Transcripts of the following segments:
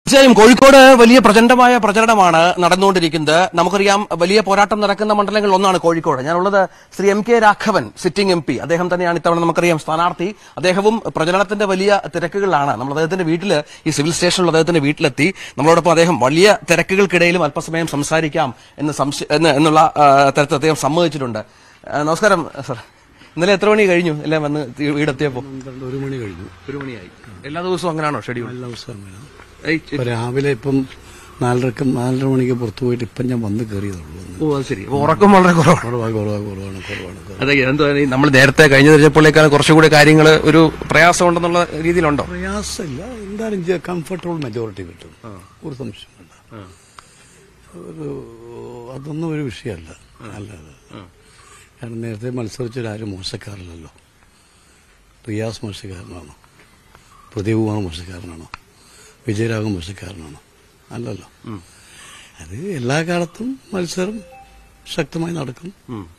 തീർച്ചയായും കോഴിക്കോട് വലിയ പ്രചണ്ഡമായ പ്രചരണമാണ് നടന്നുകൊണ്ടിരിക്കുന്നത് നമുക്കറിയാം വലിയ പോരാട്ടം നടക്കുന്ന മണ്ഡലങ്ങളിൽ ഒന്നാണ് കോഴിക്കോട് ഞാനുള്ളത് Shri M K Raghavan sitting M P അദ്ദേഹം തന്നെയാണ് ഇത്തവണ നമുക്കറിയാം സ്ഥാനാർത്ഥി അദ്ദേഹവും പ്രചരണത്തിന്റെ വലിയ തിരക്കുകളിലാണ് നമ്മൾ അദ്ദേഹത്തിന്റെ വീട്ടിൽ ഈ സിവിൽ സ്റ്റേഷനിൽ അദ്ദേഹത്തിന്റെ വീട്ടിലെത്തി നമ്മളോടൊപ്പം അദ്ദേഹം വലിയ തിരക്കുകൾക്കിടയിലും അല്പസമയം സംസാരിക്കാം എന്ന് സംശയ എന്ന് എന്നുള്ള ആ, തരത്തിൽ അദ്ദേഹം സമ്മതിച്ചിട്ടുണ്ട് ആ, നമസ്കാരം സർ ഇന്നലെ എത്ര മണി കഴിഞ്ഞു എല്ലാം വന്ന് തി- വീടെത്തിയപ്പോ പന്ത്രണ്ട് ഒരു മണി കഴിഞ്ഞു ഒരു മണിയായി എല്ലാ ദിവസവും അങ്ങനെയാണോ ഷെഡ്യൂൾ എല്ലാ ദിവസവും അങ്ങനെ ഇപ്പൊ രാവിലെ ഇപ്പം നാലരക്ക് നാലര മണിക്ക് പുറത്തു പോയിട്ട് ഇപ്പം ഞാൻ വന്ന് കയറിയതുള്ളൂ ഒന്ന്. ഓ അത് ശരി അപ്പൊ ഉറക്കം വളരെ കുറവാണ് കുറവാ കുറവാ കുറവാണ് കുറവാണ് കുറവാണ്. അതെ എന്തോ നമ്മൾ നേരത്തെ കഴിഞ്ഞ തിരഞ്ഞെടുപ്പുകളേക്കാൾ കുറച്ചുകൂടി കാര്യങ്ങൾ ഒരു പ്രയാസമുണ്ടെന്നുള്ള രീതിയിലുണ്ടോ പ്രയാസമില്ല എന്തായാലും കംഫർട്ടബിൾ മെജോറിറ്റി കിട്ടും ഒരു സംശയം വേണ്ട ഒരു അതൊന്നും ഒരു വിഷയമല്ല അല്ലാതെ കാരണം നേരത്തെ മത്സരിച്ചൊരാരും മോശക്കാരനല്ലോ റിയാസ് മോശക്കാരനാണോ പ്രദീപുമാണ് മോശക്കാരനാണോ വിജയരാഘവൻ മോശക്കാരനാണോ അല്ലല്ലോ അത് എല്ലാ കാലത്തും മത്സരം ശക്തമായി നടക്കും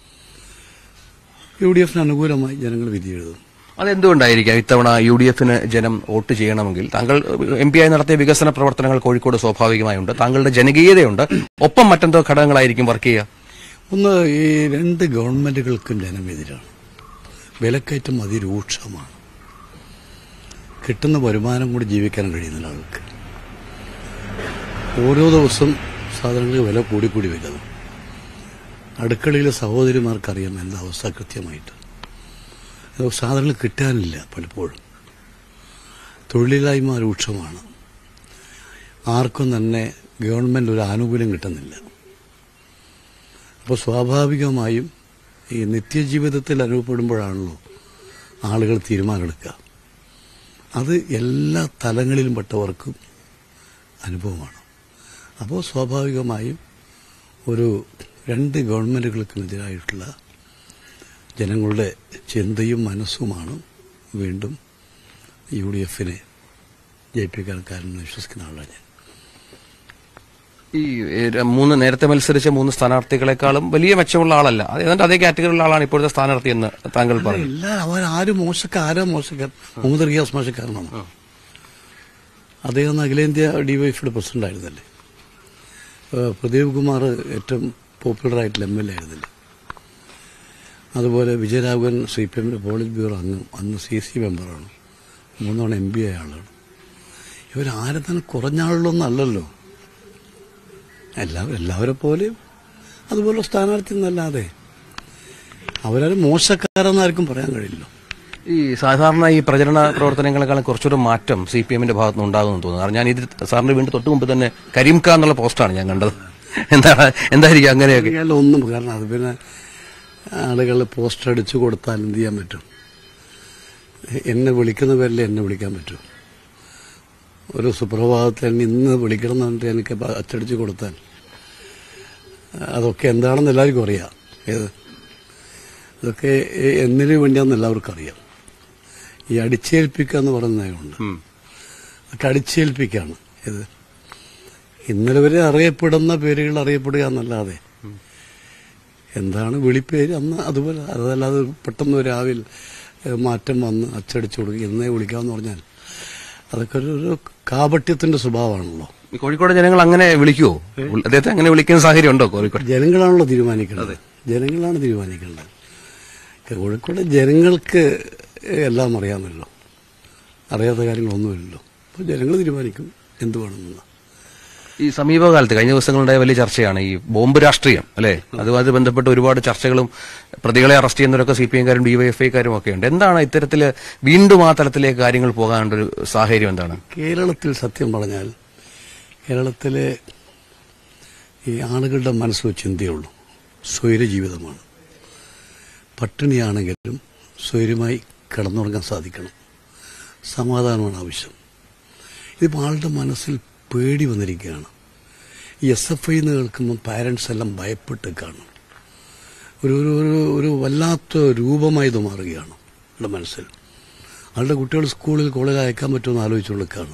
യു ഡി എഫിന് അനുകൂലമായി ജനങ്ങൾ വിധി എഴുതും അതെന്തുകൊണ്ടായിരിക്കാം ഇത്തവണ യു ഡി എഫിന് ജനം വോട്ട് ചെയ്യണമെങ്കിൽ താങ്കൾ എം പി ആയി നടത്തിയ വികസന പ്രവർത്തനങ്ങൾ കോഴിക്കോട് സ്വാഭാവികമായുണ്ട് താങ്കളുടെ ജനകീയതയുണ്ട് ഒപ്പം മറ്റെന്തോ ഘടകങ്ങളായിരിക്കും വർക്ക് ചെയ്യുക ഒന്ന് ഈ രണ്ട് ഗവൺമെന്റുകൾക്കും ജനമെതിരാണ് വിലക്കയറ്റം അതിരൂക്ഷമാണ് കിട്ടുന്ന വരുമാനം കൂടി ജീവിക്കാൻ കഴിയുന്നില്ല ആൾക്ക് ഓരോ ദിവസം സാധനങ്ങൾക്ക് വില കൂടിക്കൂടി വരുന്നു അടുക്കളയിലെ സഹോദരിമാർക്കറിയാം എന്താ അവസ്ഥ കൃത്യമായിട്ട് അത് സാധനങ്ങൾ കിട്ടാനില്ല പലപ്പോഴും തൊഴിലില്ലായ്മ രൂക്ഷമാണ് ആർക്കും തന്നെ ഗവൺമെന്റ് ഒരു ആനുകൂല്യം കിട്ടുന്നില്ല അപ്പോൾ സ്വാഭാവികമായും ഈ നിത്യജീവിതത്തിൽ അനുഭവപ്പെടുമ്പോഴാണല്ലോ ആളുകൾ തീരുമാനമെടുക്കുക അത് എല്ലാ തലങ്ങളിലും പെട്ടവർക്കും അനുഭവമാണ് അപ്പോൾ സ്വാഭാവികമായും ഒരു രണ്ട് ഗവൺമെൻറ്റുകൾക്കുമെതിരായിട്ടുള്ള ജനങ്ങളുടെ ചിന്തയും മനസ്സുമാണ് വീണ്ടും യു ഡി എഫിനെ ജയിപ്പിക്കാൻ കാരണം വിശ്വസിക്കുന്ന ആളാണ് ഞാൻ ഈ ഏ, മൂന്ന് നേരത്തെ മത്സരിച്ച മൂന്ന് സ്ഥാനാർത്ഥികളെക്കാളും വലിയ മെച്ചമുള്ള ആളല്ല അത് ഏതാണ്ട് അതേ കാറ്റഗറിയിലുള്ള ആളാണ് ഇപ്പോഴത്തെ സ്ഥാനാർത്ഥി എന്ന് താങ്കൾ പറഞ്ഞു എല്ലാ അവർ ആരും മോശക്കാർ ആരാ മോശക്കാരൻ മുഹമ്മദ് റിയാസ് മോശക്കാരനാണ് അദ്ദേഹം അന്ന് അഖിലേന്ത്യാ ഡിവൈഎഫിയുടെ പ്രസിഡന്റ് ആയിരുന്നല്ലേ ഏഹ് പ്രദീപ് കുമാർ ഏറ്റവും പോപ്പുലർ ആയിട്ടുള്ള എം എൽ എ ആയിരുന്നില്ല അതുപോലെ വിജയരാഘവൻ സി പി എമ്മിന്റെ പോളിറ്റ് ബ്യൂറോ അംഗം അന്ന് സി സി മെമ്പറാണ് മൂന്നോണം എം പി ആയ ആളാണ് ഇവരാരെ തന്നെ കുറഞ്ഞ ആളുകളൊന്നും അല്ലല്ലോ എല്ലാവരും എല്ലാവരെ പോലെയും അതുപോലെ സ്ഥാനാർത്ഥി എന്നല്ലാതെ അവരാരും മോശക്കാരെന്നാർക്കും പറയാൻ കഴിയില്ല ഈ സാധാരണ ഈ പ്രചരണ പ്രവർത്തനങ്ങളെക്കാളും കുറച്ചൊരു മാറ്റം സി പി എമ്മിന്റെ ഭാഗത്തുനിന്ന് ഉണ്ടാകുമെന്ന് തോന്നുന്നു കാരണം ഞാൻ ഇത് സാറിന്റെ വീണ്ടും തൊട്ട് മുമ്പ് തന്നെ കരീംക എന്നുള്ള പോസ്റ്റാണ് ഞാൻ കണ്ടത് എന്താണ് എന്തായിരിക്കും അങ്ങനെയൊക്കെ അല്ല ഒന്നും കാരണം അത് പിന്നെ ആളുകൾ പോസ്റ്റർ അടിച്ചു കൊടുത്താൽ എന്ത് ചെയ്യാൻ പറ്റും എന്നെ വിളിക്കുന്ന പേരിൽ എന്നെ വിളിക്കാൻ പറ്റും ഒരു സുപ്രഭാതത്തിൽ എന്നെ ഇന്ന് വിളിക്കണം എന്ന് പറഞ്ഞിട്ട് എനിക്ക് പ- അച്ചടിച്ച് കൊടുത്താൽ അതൊക്കെ എന്താണെന്ന് എല്ലാവർക്കും അറിയാം ഏത് ഇതൊക്കെ എ- എന്തിനു വേണ്ടിയാണെന്ന് എല്ലാവർക്കും അറിയാം ഈ അടിച്ചേൽപ്പിക്കുക എന്ന് പറയുന്നതുകൊണ്ട് അതൊക്കെ അടിച്ചേൽപ്പിക്കാണ് ഇത് ഇന്നലെ വരെ അറിയപ്പെടുന്ന പേരുകൾ അറിയപ്പെടുക എന്നല്ലാതെ എന്താണ് വിളിപ്പേര് അന്ന് അതുപോലെ അതല്ലാതെ പെട്ടെന്ന് ഒരു രാവിലെ ഏഹ്, മാറ്റം വന്ന് അച്ചടിച്ചു കൊടുക്കുക ഇന്നേ വിളിക്കാമെന്ന് പറഞ്ഞാൽ അതൊക്കെ ഒരു ഒരു കാപട്യത്തിന്റെ സ്വഭാവമാണല്ലോ ഈ കോഴിക്കോട് ജനങ്ങൾ അങ്ങനെ വിളിക്കുവോ അദ്ദേഹത്തെ അങ്ങനെ വിളിക്കുന്ന സാഹചര്യം ഉണ്ടോ കോഴിക്കോട് ജനങ്ങളാണല്ലോ തീരുമാനിക്കേണ്ടത് ജനങ്ങളാണ് തീരുമാനിക്കേണ്ടത് കോഴിക്കോട് ജനങ്ങൾക്ക് എല്ലാം അറിയാമല്ലോ അറിയാത്ത കാര്യങ്ങളൊന്നുമില്ലല്ലോ അപ്പോൾ ജനങ്ങൾ തീരുമാനിക്കും എന്ത് വേണമെന്ന് ഈ സമീപകാലത്ത് കഴിഞ്ഞ ദിവസങ്ങളുണ്ടായ വലിയ ചർച്ചയാണ് ഈ ബോംബ് രാഷ്ട്രീയം അല്ലെ അതുമായി ബന്ധപ്പെട്ട് ഒരുപാട് ചർച്ചകളും പ്രതികളെ അറസ്റ്റ് ചെയ്യുന്നവരൊക്കെ സി പി എംകാരും ഡിവൈഎഫ്ഐക്കാരും ഒക്കെ ഉണ്ട് എന്താണ് ഇത്തരത്തില് വീണ്ടും ആ തലത്തിലേക്ക് കാര്യങ്ങൾ പോകാനുള്ള ഒരു സാഹചര്യം എന്താണ് കേരളത്തിൽ സത്യം പറഞ്ഞാൽ കേരളത്തിലെ ഈ ആളുകളുടെ മനസ്സിൽ ചിന്തയുള്ളൂ സ്വൈര ജീവിതമാണ് പട്ടിണിയാണെങ്കിലും സ്വൈര്യമായി കിടന്നുറങ്ങാൻ സാധിക്കണം സമാധാനമാണ് ആവശ്യം ഇതിപ്പോൾ ആളുടെ മനസ്സിൽ പേടി വന്നിരിക്കുകയാണ് ഈ എസ് എഫ് ഐ എന്ന് കേൾക്കുമ്പോൾ പാരൻസ് എല്ലാം ഭയപ്പെട്ട് കാണും ഒരു ഒരു ഒരു ഒരു വല്ലാത്ത രൂപമായി ഇത് മാറുകയാണ് അവരുടെ മനസ്സിൽ അവരുടെ കുട്ടികൾ സ്കൂളിൽ കോളേജിൽ അയക്കാൻ പറ്റുമെന്ന് ആലോചിച്ചു കൊടുക്കുകയാണ്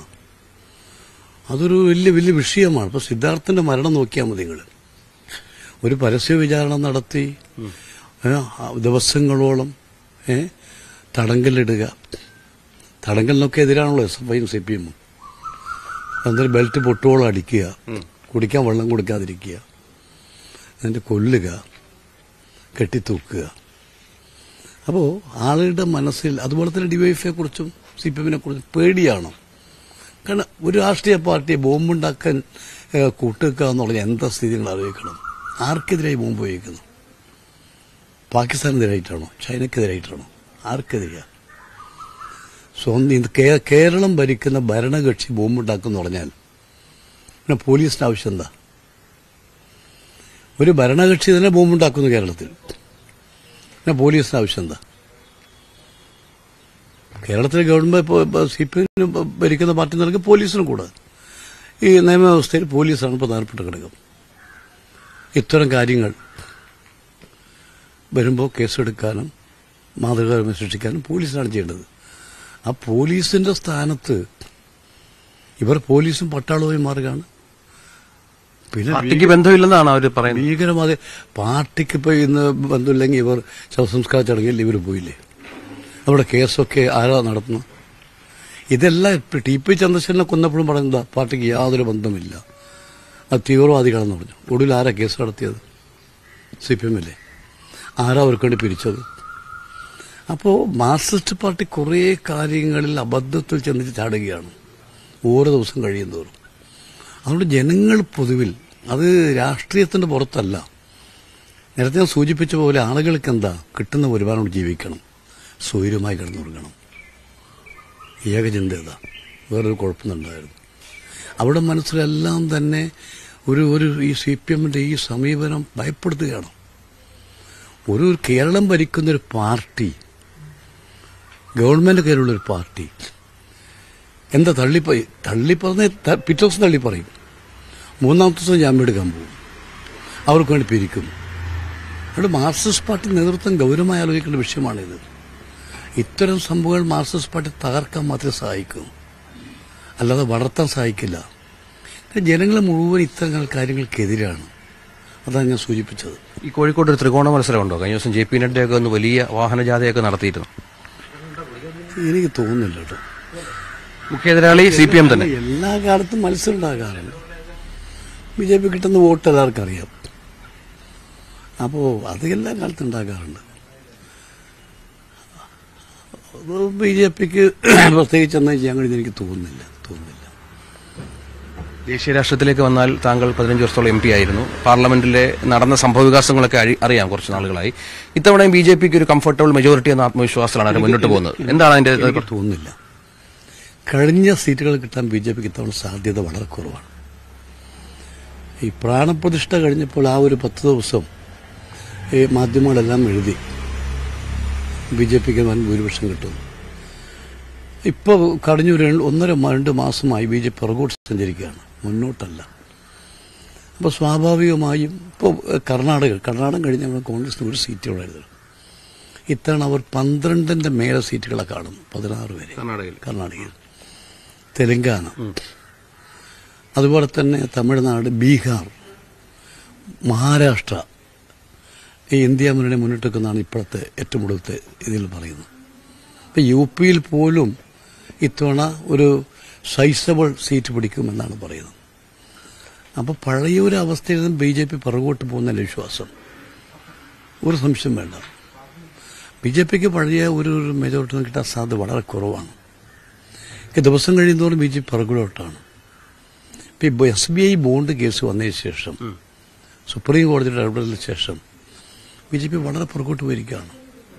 അതൊരു വലിയ വലിയ വിഷയമാണ് ഇപ്പൊ സിദ്ധാർത്ഥന്റെ മരണം നോക്കിയാൽ മതി നിങ്ങൾ ഒരു പരസ്യ വിചാരണ നടത്തി ഏ, ആ ദിവസങ്ങളോളം ഏ, തടങ്കലിടുക തടങ്കലിനൊക്കെ എതിരാണല്ലോ എസ് എഫ് ഐയും സി പി എമ്മും എന്നിട്ട് ബെൽറ്റ് പൊട്ടുവോളം അടിക്കുക കുടിക്കാൻ വെള്ളം കൊടുക്കാതിരിക്കുക എന്നിട്ട് കൊല്ലുക കെട്ടിത്തൂക്കുക അപ്പോൾ ആളുകളുടെ മനസ്സിൽ അതുപോലെ തന്നെ ഡിവൈഎഫ്ഐയെ കുറിച്ചും സി പി എമ്മിനെ കുറിച്ചും പേടിയാണ് കാരണം ഒരു രാഷ്ട്രീയ പാർട്ടിയെ ബോംബുണ്ടാക്കാൻ ഏഹ്, കൂട്ടുവെക്കുക എന്നുള്ളത് എന്താ സ്ഥിതി നിങ്ങൾ ആലോചിക്കണം ആർക്കെതിരായി ബോംബ് ഉപയോഗിക്കുന്നു പാകിസ്ഥാനെതിരായിട്ടാണോ ചൈനക്കെതിരായിട്ടാണോ ആർക്കെതിരെയാണ് സ്വന്തം ഇത് കേ- കേരളം ഭരിക്കുന്ന ഭരണകക്ഷി ബോംബുണ്ടാക്കുന്ന പറഞ്ഞാൽ പിന്നെ പോലീസിന്റെ ആവശ്യം എന്താ ഒരു ഭരണകക്ഷി തന്നെ ബോംബുണ്ടാക്കുന്നു കേരളത്തിൽ പിന്നെ പോലീസിന്റെ ആവശ്യം എന്താ കേരളത്തിലെ ഗവൺമെന്റ് സി പി എമ്മിന് ഭരിക്കുന്ന പാർട്ടി നൽകി പോലീസിനും കൂടെ ഈ നിയമവ്യവസ്ഥയിൽ പോലീസാണ് പ്രധാനപ്പെട്ട ഘടകം ഇത്തരം കാര്യങ്ങൾ വരുമ്പോൾ കേസെടുക്കാനും മാതൃകാപരമ സൃഷ്ടിക്കാനും പോലീസാണ് ചെയ്യേണ്ടത് ആ പോലീസിന്റെ സ്ഥാനത്ത് ഇവർ പോലീസും പട്ടാളവുമായി മാറുകയാണ് പിന്നെ പാർട്ടിക്ക് ബന്ധമില്ലെന്നാണ് അവർ പറയുന്നത് ഭീകരവാദ പാർട്ടിക്ക് ഇപ്പൊ ഇന്ന് ബന്ധമില്ലെങ്കിൽ ഇവർ ശവസംസ്കാര ചടങ്ങിൽ ഇവർ പോയില്ലേ അവിടെ കേസൊക്കെ ആരാ നടത്തുന്നു ഇതെല്ലാം ഇപ്പൊ ടി പി ചന്ദ്രശേഖരനെ കൊന്നപ്പോഴും പറയുന്നതാ പാർട്ടിക്ക് യാതൊരു ബന്ധമില്ല അത് തീവ്രവാദികളെന്ന് പറഞ്ഞു ഒടുവിൽ ആരാ കേസ് നടത്തിയത് സി പി എം അല്ലേ ആരാ അവർക്ക് വേണ്ടി പിരിച്ചത് അപ്പോൾ മാർക്സിസ്റ്റ് പാർട്ടി കുറേ കാര്യങ്ങളിൽ അബദ്ധത്തിൽ ചെന്ന് ചാടുകയാണ് ഓരോ ദിവസം കഴിയുന്നതോറും അതുകൊണ്ട് ജനങ്ങൾ പൊതുവിൽ അത് രാഷ്ട്രീയത്തിന്റെ പുറത്തല്ല നേരത്തെ ഞാൻ സൂചിപ്പിച്ച പോലെ ആളുകൾക്ക് എന്താ കിട്ടുന്ന വരുമാനം ജീവിക്കണം സ്വൈര്യമായി കിടന്നുറങ്ങണം ഏകചിന്തത വേറൊരു കുഴപ്പമുണ്ടായിരുന്നു അവിടെ മനസ്സിലെല്ലാം തന്നെ ഒരു ഒരു ഈ സി പി എമ്മിന്റെ ഈ സമീപനം ഭയപ്പെടുത്തുകയാണ് ഒരു കേരളം ഭരിക്കുന്ന ഒരു പാർട്ടി ഗവൺമെന്റ് കയ്യിലുള്ള ഒരു പാർട്ടി എന്താ തള്ളിപ്പ തള്ളിപ്പറഞ്ഞ ത- പിറ്റേ ദിവസം തള്ളി പറയും മൂന്നാമത്തെ ദിവസം ജാമ്യം എടുക്കാൻ പോകും അവർക്ക് വേണ്ടി പിരിക്കും അവിടെ മാർക്സിസ്റ്റ് പാർട്ടി നേതൃത്വം ഗൗരവമായി ആലോചിക്കേണ്ട വിഷയമാണിത് ഇത്തരം സംഭവങ്ങൾ മാർക്സിസ്റ്റ് പാർട്ടി തകർക്കാൻ മാത്രമേ സഹായിക്കൂ അല്ലാതെ വളർത്താൻ സഹായിക്കില്ല ജനങ്ങൾ മുഴുവൻ ഇത്തരം കാര്യങ്ങൾക്കെതിരാണ് അതാണ് ഞാൻ സൂചിപ്പിച്ചത് ഈ കോഴിക്കോട് ഒരു ത്രികോണ മത്സരമുണ്ടോ കഴിഞ്ഞ ദിവസം ജെ പി നഡ്ഡയൊക്കെ ഒന്ന് വലിയ വാഹനജാഥയൊക്കെ നടത്തിയിരുന്നു എനിക്ക് തോന്നുന്നില്ല കേട്ടോ മുഖ്യ എതിരാളി സി പി എം തന്നെ എല്ലാ കാലത്തും മത്സരം ഉണ്ടാകാറുണ്ട് ബി ജെ പി കിട്ടുന്ന വോട്ട് എല്ലാവർക്കും അറിയാം അപ്പോൾ അത് എല്ലാ കാലത്തും ഉണ്ടാകാറുണ്ട് ബി ജെ പിക്ക് പ്രത്യേകിച്ച് ഒന്നും ചെയ്യാൻ കഴിയുന്ന എനിക്ക് തോന്നുന്നില്ല തോന്നുന്നില്ല ദേശീയ രാഷ്ട്രീയത്തിലേക്ക് വന്നാൽ താങ്കൾ പതിനഞ്ച് വർഷത്തോളം എം പി ആയിരുന്നു പാർലമെന്റിലെ നടന്ന സംഭവവികാസങ്ങളൊക്കെ അഴി- അറിയാം കുറച്ച് നാളുകളായി ഇത്തവണയും ബി ജെ പിക്ക് ഒരു കംഫർട്ടബിൾ മെജോറിറ്റി എന്ന ആത്മവിശ്വാസത്തിലാണ് അവർ മുന്നോട്ട് പോകുന്നത് എന്താണ് അതിന്റെ എനിക്ക് തോന്നുന്നില്ല കഴിഞ്ഞ സീറ്റുകൾ കിട്ടാൻ ബി ജെ പിക്ക് ഇത്തവണ സാധ്യത വളരെ കുറവാണ് ഈ പ്രാണപ്രതിഷ്ഠ കഴിഞ്ഞപ്പോൾ ആ ഒരു പത്ത് ദിവസം ഈ മാധ്യമങ്ങളെല്ലാം എഴുതി ബി ജെ പിക്ക് വൻ ഭൂരിപക്ഷം കിട്ടും ഇപ്പോൾ കഴിഞ്ഞ ഒരു രണ്ട്- ഒന്നര മ- രണ്ട് മാസമായി ബി ജെ പി പുറകോട്ട് സഞ്ചരിക്കുകയാണ് മുന്നോട്ടല്ല അപ്പോൾ സ്വാഭാവികമായും ഇപ്പോൾ കർണാടക കർണാടകം കഴിഞ്ഞ നമ്മുടെ കോൺഗ്രസിന് ഒരു സീറ്റ് ഉണ്ടായിരുന്നു ഇത്തവണ അവർ പന്ത്രണ്ടിന്റെ മേലെ സീറ്റുകളെ കാണും പതിനാറ് വരെ കർണാടകയിൽ കർണാടകയിൽ തെലങ്കാന അതുപോലെ തന്നെ തമിഴ്നാട് ബീഹാർ മഹാരാഷ്ട്ര ഈ ഇന്ത്യ മുന്നണി മുന്നിട്ടെന്നാണ് ഇപ്പോഴത്തെ ഏറ്റവും ഒടുവിലത്തെ ഇതിൽ പറയുന്നത് ഇപ്പം യു പിയിൽ പോലും ഇത്തവണ ഒരു സൈസബിൾ സീറ്റ് പിടിക്കുമെന്നാണ് പറയുന്നത് അപ്പോൾ പഴയ ഒരു അവസ്ഥയിൽ നിന്ന് ബി ജെ പി പുറകോട്ട് പോകുന്നതിൽ വിശ്വാസം ഒരു സംശയം വേണ്ട ബി ജെ പിക്ക് പഴയ ഒരു ഒരു മെജോറിറ്റി കിട്ടാൻ സാധ്യത വളരെ കുറവാണ് ഈ ദിവസം കഴിയുന്നതോറും ബി ജെ പി പുറകിലോട്ടാണ് ഇപ്പം S B I bond case വന്നതിന് ശേഷം സുപ്രീം കോടതിയുടെ ഇടപെടലിന് ശേഷം ബി ജെ പി വളരെ പുറകോട്ട് പോയിരിക്കുകയാണ്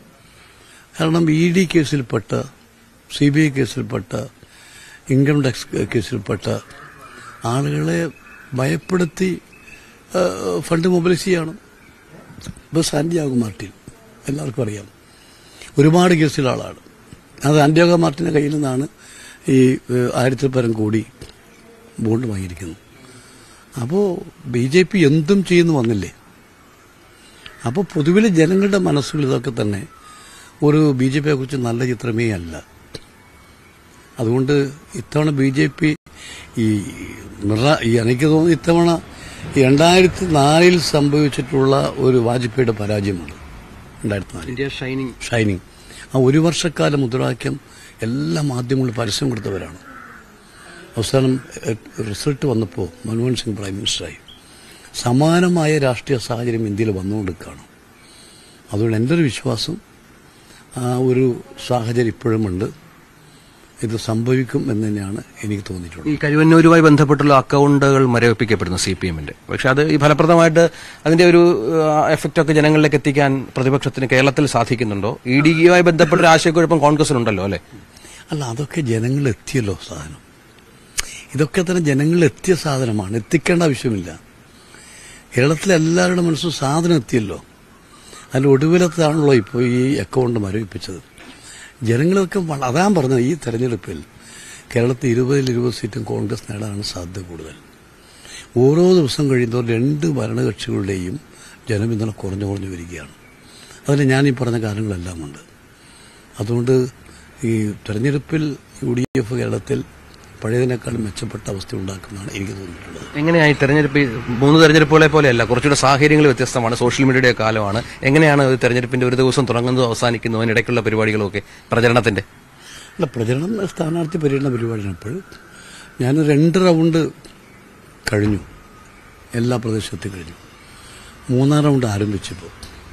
കാരണം ഇ ഡി കേസിൽപ്പെട്ട സി ബി ഐ കേസിൽപ്പെട്ട ഇൻകം ടാക്സ് കേസിൽപ്പെട്ട ആളുകളെ ഭയപ്പെടുത്തി ആ, ഫണ്ട് മൊബിലൈസ് ചെയ്യണം ഇപ്പോൾ സാന്റിയാഗോ മാർട്ടിൻ എല്ലാവർക്കും അറിയാം ഒരുപാട് കേസിലുള്ള ആളാണ് അത് ആന്റിയാഗോ മാർട്ടിൻ്റെ കയ്യിൽ നിന്നാണ് ഈ ഏഹ്, ആയിരത്തിൽ പരം കോടി ബോണ്ട് വാങ്ങിയിരിക്കുന്നത് അപ്പോൾ ബി ജെ പി എന്തും ചെയ്യുന്നു വന്നില്ലേ അപ്പോൾ പൊതുവിലെ ജനങ്ങളുടെ മനസ്സുകൾ ഇതൊക്കെ തന്നെ ഒരു ബി ജെ പിയെ കുറിച്ച് നല്ല ചിത്രമേ അല്ല അതുകൊണ്ട് ഇത്തവണ ബി ജെ പി ഈ മിറ- ഈ എനിക്ക് തോന്നുന്നു ഇത്തവണ രണ്ടായിരത്തി നാലിൽ സംഭവിച്ചിട്ടുള്ള ഒരു വാജ്പേയിയുടെ പരാജയമാണ് രണ്ടായിരത്തി നാലിൽ ഇന്ത്യ ഷൈനിങ് ഷൈനിങ് ആ ഒരു വർഷക്കാല മുദ്രാവാക്യം എല്ലാ മാധ്യമങ്ങളും പരസ്യം കൊടുത്തവരാണ് അവസാനം എ- റിസൾട്ട് വന്നപ്പോൾ മൻമോഹൻ സിംഗ് പ്രൈം മിനിസ്റ്ററായി സമാനമായ രാഷ്ട്രീയ സാഹചര്യം ഇന്ത്യയിൽ വന്നുകൊണ്ടിരിക്കുകയാണ് അതുകൊണ്ട് എൻ്റെ ഒരു വിശ്വാസം ആ ഒരു സാഹചര്യം ഇപ്പോഴുമുണ്ട് ഇത് സംഭവിക്കും എന്ന് തന്നെയാണ് എനിക്ക് തോന്നിയിട്ടുള്ളത് ഈ കരുവന്നൂരുമായി ബന്ധപ്പെട്ടുള്ള അക്കൗണ്ടുകൾ മരവിപ്പിക്കപ്പെടുന്നു സി പി എമ്മിന്റെ പക്ഷെ അത് ഈ ഫലപ്രദമായിട്ട് അതിന്റെ ഒരു എഫക്റ്റ് ഒക്കെ ജനങ്ങളിലേക്ക് എത്തിക്കാൻ പ്രതിപക്ഷത്തിന് കേരളത്തിൽ സാധിക്കുന്നുണ്ടോ ഇ ഡിയുമായി ബന്ധപ്പെട്ട ഒരു ആശയക്കുഴപ്പം കോൺഗ്രസിനുണ്ടല്ലോ അല്ലെ അല്ല അതൊക്കെ ജനങ്ങളിൽ എത്തിയല്ലോ സാധനം ഇതൊക്കെ തന്നെ ജനങ്ങളിൽ എത്തിയ സാധനമാണ് എത്തിക്കേണ്ട ആവശ്യമില്ല കേരളത്തിലെ എല്ലാവരുടെ മനസ്സും സാധനം എത്തിയല്ലോ അതിൽ ഒടുവിലത്താണല്ലോ ഇപ്പോൾ ഈ അക്കൗണ്ട് മരവിപ്പിച്ചത് ജനങ്ങളൊക്കെ വള- അതാ പറഞ്ഞത് ഈ തെരഞ്ഞെടുപ്പിൽ കേരളത്തിൽ ഇരുപതിൽ ഇരുപത് സീറ്റും കോൺഗ്രസ് നേടാനാണ് സാധ്യത കൂടുതൽ ഓരോ ദിവസം കഴിയുമ്പോൾ രണ്ട് ഭരണകക്ഷികളുടെയും ജനപിന്തുണ കുറഞ്ഞു കുറഞ്ഞു വരികയാണ് അതിന് ഞാൻ ഈ പറഞ്ഞ കാര്യങ്ങളെല്ലാം ഉണ്ട് അതുകൊണ്ട് ഈ തെരഞ്ഞെടുപ്പിൽ യു ഡി എഫ് കേരളത്തിൽ പഴയതിനേക്കാളും മെച്ചപ്പെട്ട അവസ്ഥ ഉണ്ടാക്കുമെന്നാണ് എനിക്ക് തോന്നിയിട്ടുള്ളത് എങ്ങനെയായി തെരഞ്ഞെടുപ്പ് ഈ മൂന്ന് തെരഞ്ഞെടുപ്പുകളെ പോലെയല്ല കുറച്ചുകൂടെ സാഹചര്യങ്ങൾ വ്യത്യസ്തമാണ് സോഷ്യൽ മീഡിയയുടെ കാലമാണ് എങ്ങനെയാണ് ഒരു തെരഞ്ഞെടുപ്പിന്റെ ഒരു ദിവസം തുടങ്ങുന്നതും അവസാനിക്കുന്നതും അതിനിടയ്ക്കുള്ള പരിപാടികളൊക്കെ പ്രചരണത്തിന്റെ അല്ല പ്രചരണം സ്ഥാനാർത്ഥി പര്യടന പരിപാടിയാണ് ഇപ്പോൾ ഞാൻ രണ്ട് റൗണ്ട് കഴിഞ്ഞു എല്ലാ പ്രദേശത്തും കഴിഞ്ഞു മൂന്നാം റൗണ്ട് ആരംഭിച്ചപ്പോൾ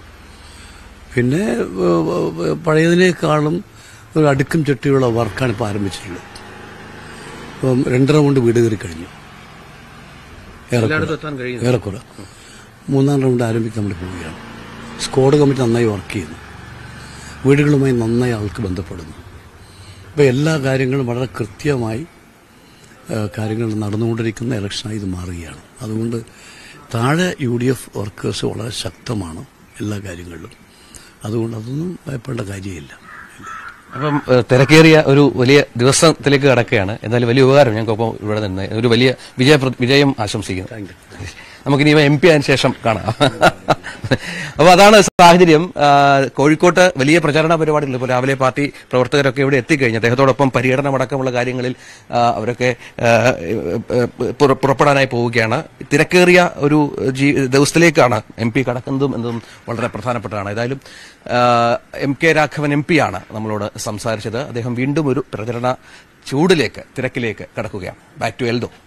പിന്നെ ഏഹ്, ഏഹ്, പഴയതിനേക്കാളും ഒരു അടുക്കും ചട്ടിയുള്ള വർക്കാണ് ഇപ്പോൾ ആരംഭിച്ചിട്ടുള്ളത് ഇപ്പം രണ്ട് റൗണ്ട് വീട് കയറി കഴിഞ്ഞു എല്ലായിടത്തും എത്താൻ കഴിയുന്നു. ഏറെക്കുറെ മൂന്നാം റൗണ്ട് ആരംഭിക്കാൻ വേണ്ടി പോവുകയാണ് സ്ക്വാഡ് കമ്മിറ്റി നന്നായി വർക്ക് ചെയ്യുന്നു വീടുകളുമായി നന്നായി ആൾക്ക് ബന്ധപ്പെടുന്നു അപ്പോൾ എല്ലാ കാര്യങ്ങളും വളരെ കൃത്യമായി ആ, കാര്യങ്ങൾ നടന്നുകൊണ്ടിരിക്കുന്ന ഇലക്ഷനായി ഇത് മാറുകയാണ് അതുകൊണ്ട് താഴെ യു ഡി എഫ് വർക്കേഴ്സ് വളരെ ശക്തമാണ് എല്ലാ കാര്യങ്ങളിലും അതുകൊണ്ട് അതൊന്നും ഭയപ്പെടേണ്ട കാര്യമില്ല അപ്പം ഏഹ്, തിരക്കേറിയ ഒരു വലിയ ദിവസത്തിലേക്ക് കടക്കുകയാണ് എന്നാലും വലിയ ഉപകാരം ഞങ്ങൾക്കൊപ്പം ഇവിടെ നിന്ന് ഒരു വലിയ വിജയ വിജയം ആശംസിക്കുന്നു നമുക്കിനി എം പി ആയതിനു ശേഷം കാണാം അപ്പൊ അതാണ് സാഹചര്യം ആ, കോഴിക്കോട്ട് വലിയ പ്രചാരണ പരിപാടികൾ ഇപ്പോൾ രാവിലെ പാർട്ടി പ്രവർത്തകരൊക്കെ ഇവിടെ എത്തിക്കഴിഞ്ഞു അദ്ദേഹത്തോടൊപ്പം പര്യടനമടക്കമുള്ള കാര്യങ്ങളിൽ ആ, അവരൊക്കെ ആ, പുറ- പുറപ്പെടാനായി പോവുകയാണ് തിരക്കേറിയ ഒരു ജീ- ദിവസത്തിലേക്കാണ് എം പി കടക്കുന്നതും എന്നതും വളരെ പ്രധാനപ്പെട്ടതാണ് ഏതായാലും ആ, M K Raghavan M P ആണ് നമ്മളോട് സംസാരിച്ചത് അദ്ദേഹം വീണ്ടും ഒരു പ്രചരണ ചൂടിലേക്ക് തിരക്കിലേക്ക് കടക്കുകയാണ് ബാക്ക് ടു എൽദോ